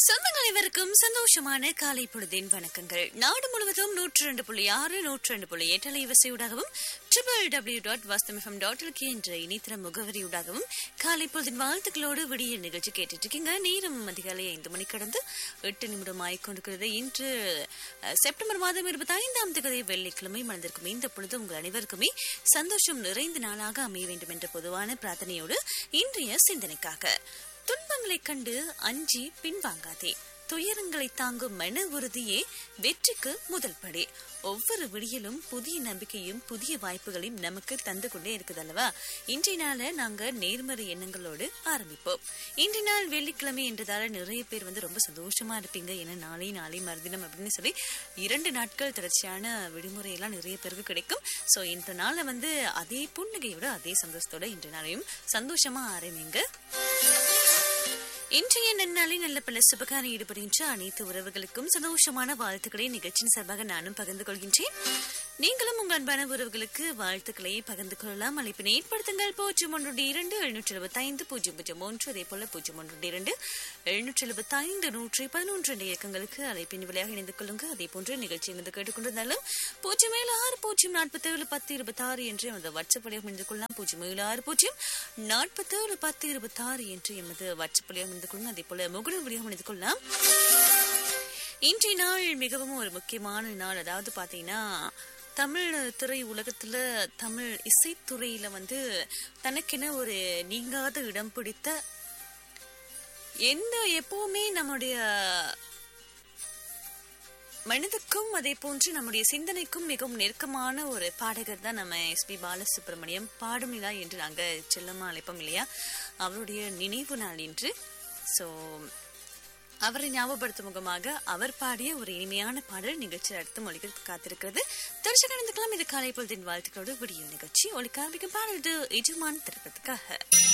சொந்தங்கள் அனைவருக்கும் சந்தோஷமான காலை பொழுதின் வணக்கங்கள் நாடு முழுவதும் நூற்றி ரெண்டு புள்ளி ஆறு நூற்றி ரெண்டு புள்ளி எட்டு அலைவரிசையூடாகவும் ட்ரிபிள் டபிள்யூ டாட் வாஸ்தமிஃபம் டாட் எல்கே என்ற இணையதள முகவரியூடாகவும் காலை பொழுதின் வாழ்த்துக்களோடு விடிய நிகழ்ச்சி கேட்டுட்டு இருக்கீங்க நேரம் அதிகாலை ஐந்து மணி கடந்து எட்டு நிமிடம் ஆயிக்கொண்டிருக்கிறது இன்று அஹ், செப்டம்பர் மாதம் இருபத்தி ஐந்தாம் தேதி வெள்ளிக்கிழமை மணந்திருக்கும் இந்த பொழுது உங்கள் அனைவருக்குமே சந்தோஷம் நிறைந்த நாளாக அமைய வேண்டும் என்ற பொதுவான பிரார்த்தனையோடு இன்றைய சிந்தனைக்காக துன்பங்களைக் கண்டு அஞ்சி பின்வாங்காதே துயரங்களை தாங்கும் மன உறுதியே வெற்றிக்கு முதல் படி ஒவ்வொரு விடியலும் புதிய நம்பிக்கையும் புதிய வாய்ப்புகளையும் நமக்கு தந்து கொண்டே இருக்குது அல்லவா இன்றைய நாள நாங்க நேர்மறை எண்ணங்களோடு ஆரம்பிப்போம் இன்றைய நாள் வெள்ளிக்கிழமை என்றதால நிறைய பேர் வந்து ரொம்ப சந்தோஷமா இருப்பீங்க ஏன்னா நாளை நாளை மறுதினம் அப்படின்னு சொல்லி இரண்டு நாட்கள் தொடர்ச்சியான விடுமுறை எல்லாம் நிறைய பேருக்கு கிடைக்கும் சோ இந்த நாளை வந்து அதே புன்னகையோட அதே சந்தோஷத்தோட இன்றைய நாளையும் சந்தோஷமா ஆரம்பிங்க இன்றைய நன்னாளில் நல்ல பல சுபகாரம் ஈடுபடுகின்ற அனைத்து உறவுகளுக்கும் சந்தோஷமான வாழ்த்துக்களை நிகழ்ச்சியின் சார்பாக நானும் பகிர்ந்து கொள்கின்றேன் நீங்களும் உங்கள் அன்பான உறவுகளுக்கு வாழ்த்துக்களை பகிர்ந்து கொள்ளலாம் அழைப்பினை ஏற்படுத்துங்கள் பூஜ்ஜியம் ஒன்று இரண்டு எழுநூற்றி எழுபத்தி ஐந்து பூஜ்ஜியம் பூஜ்ஜியம் ஒன்று அதே போல பூஜ்ஜியம் ஒன்று இரண்டு எழுநூற்றி எழுபத்தி ஐந்து நூற்றி பதினொன்று என்ற இயக்கங்களுக்கு அழைப்பின் விலையாக இணைந்து கொள்ளுங்க அதே போன்று நிகழ்ச்சி இருந்து கேட்டுக்கொண்டிருந்தாலும் பூஜ்ஜியம் ஏழு ஆறு பூஜ்ஜியம் நாற்பத்தி ஏழு பத்து இருபத்தி ஆறு என்று எமது வாட்ஸ்அப் வழியாக இணைந்து கொள்ளலாம் பூஜ்ஜியம் ஏழு ஆறு பூஜ்ஜியம் நாற்பத்தி ஏழு பத்து இருபத்தி ஆறு என்று எமது வாட்ஸ்அப் வழியாக இணைந்து கொள்ளுங்க அதே போல முகநூல் வழியாக இணைந்து கொள்ளலாம் இன்றைய நாள் மிகவும் ஒரு முக்கியமான நாள் அதாவது பாத்தீங்கன்னா தமிழ் திரை உலகத்துல தமிழ் இசைத்துறையில வந்து தனக்கென ஒரு நீங்காத இடம் பிடித்த எந்த எப்பவுமே நம்முடைய மனதுக்கும் அதே போன்று நம்முடைய சிந்தனைக்கும் மிகவும் நெருக்கமான ஒரு பாடகர் தான் நம்ம எஸ்பி பாலசுப்ரமணியம் பாடும் நிலா என்று நாங்க செல்லமா அழைப்போம் இல்லையா அவருடைய நினைவு நாள் இன்று ஸோ அவரை ஞாபகப்படுத்தும் முகமாக அவர் பாடிய ஒரு இனிமையான பாடல் நிகழ்ச்சி அடுத்து மொழிகள் காத்திருக்கிறது தொடர்ச்சி கலந்துக்கலாம் இது காலை பொழுதின் வாழ்த்துக்களோடு விடியும் நிகழ்ச்சி ஒளிக்க ஆரம்பிக்கும் பாடல் இது எஜுமான் திரைப்படத்துக்காக